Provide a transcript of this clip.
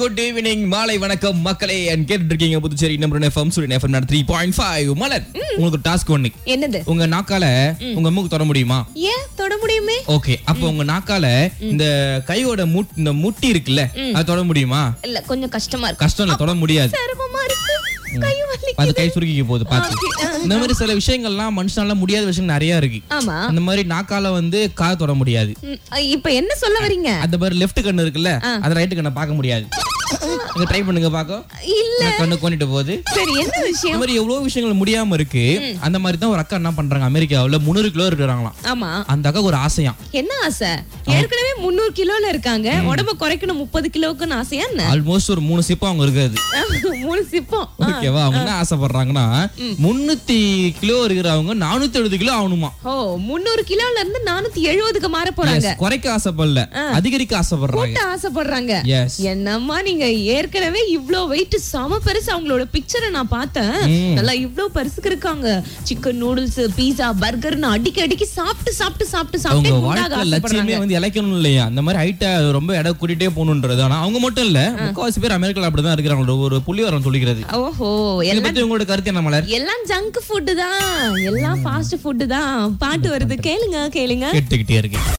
Good evening மாலை வணக்கம் மக்களே and கேட்டுட்டு இருக்கீங்க Puducherry number FM Suryan FM three point five Malar உங்களுக்கு ஒரு டாஸ்க் ஒண்ணு என்னது உங்க நாக்கால உங்க மூக்கு தொட முடியுமா ஏன் தொட முடியுமே ஓகே அப்ப உங்க நாக்கால இந்த கையோட முட் இந்த முட்டி இருக்குல்ல அது தொட முடியுமா இல்ல கொஞ்சம் கஷ்டமா இருக்கு கஷ்டம் இல்ல தொட முடியாது சிரமமா இருக்கு கை வலி அது கை சுருக்கிக்க போகுது பாத்து Okay, ஆ. இந்த மாதிரி சில விஷயங்கள்லாம் மனுஷனால முடியாத விஷயம் நிறைய இருக்கு ஆமா அந்த மாதிரி நாக்கால வந்து காது தொட முடியாது ம், இப்ப என்ன சொல்ல வரீங்க அந்த மாதிரி லெஃப்ட் கண்ணு இருக்குல்ல அது ரைட் கண்ணை பார்க்க முடியாது நீங்க ட்ரை பண்ணுங்க பாக்கோ இல்ல கண்ணு கொண்டுட்டு போகுது சரி என்ன இந்த விஷயம் மாதிரி எவ்வளவு விஷயங்கள் முடியாம இருக்கு அந்த மாதிரி தான் ஒரு அக்கா என்ன பண்றாங்க அமெரிக்காவுல முந்நூறு கிலோ இருக்கிறாங்களாம் ஆமா அந்த அக்கா ஒரு ஆசையாம் என்ன ஆசை ஏற்கனவே முந்நூறு கிலோல இருக்காங்க உடம்ப குறைக்கணும் முப்பது கிலோக்குன்னு ஆசையா என்ன ஆல்மோஸ்ட் ஒரு மூணு சிப்பம் அவங்க இருக்காது மூணு சிப்பம் ஆ. ஓகேவா அவங்க என்ன ஆசைப்படுறாங்கன்னா முன்னூத்தி கிலோ இருக்கிறவங்க நானூத்தி எழுபது கிலோ ஆகணுமா ஓ முந்நூறு கிலோல இருந்து நானூத்தி எழுபதுக்கு மாற போறாங்க Yes, குறைக்க ஆசைப்படல அதிகரிக்க ஆசைப்படுறாங்க கூட்ட ஆசைப்படுறாங்க எஸ் என்னம்மா நீங்க ஏற்கனவே இவ்ளோ வெயிட் சம பெருசு அவங்களோட பிக்சரை நான் பார்த்தேன் நல்லா இவ்ளோ பெருசுக்கு இருக்காங்க சிக்கன் நூடுல்ஸ் பீஸா பர்கர்னு அடிக்கி அடிக்கி சாப்பிட்டு சாப்பிட்டு சாப்பிட்டு அவங்க சாப்பிட்டு குண்டாக வாழ்க்கை ஆசைப்படுறாங்க லட்சியமே வந்து இழைக்கணும் இல்லையா அந்த மாதிரி ஹைட்டா ரொம்ப எடை கூட்டிட்டே போகணுன்றது ஆனா அவங்க மட்டும் இல்ல முக்காவாசி பேர் அமெரிக்கால அப்படிதான் இருக்கிறாங்க ஒரு புள்ளி வரம் சொல்லிக்கிறது ஓஹோ இதை எல்லாம் பத்தி உங்களோட கருத்து என்ன மலர் எல்லாம் ஜங்க் ஃபுட் தான் எல்லாம் ஃபாஸ்ட் ஃபுட் தான் பாட்டு வருது கேளுங்க கேளுங்க கேட்டுக்கிட்டே இருக்கேன்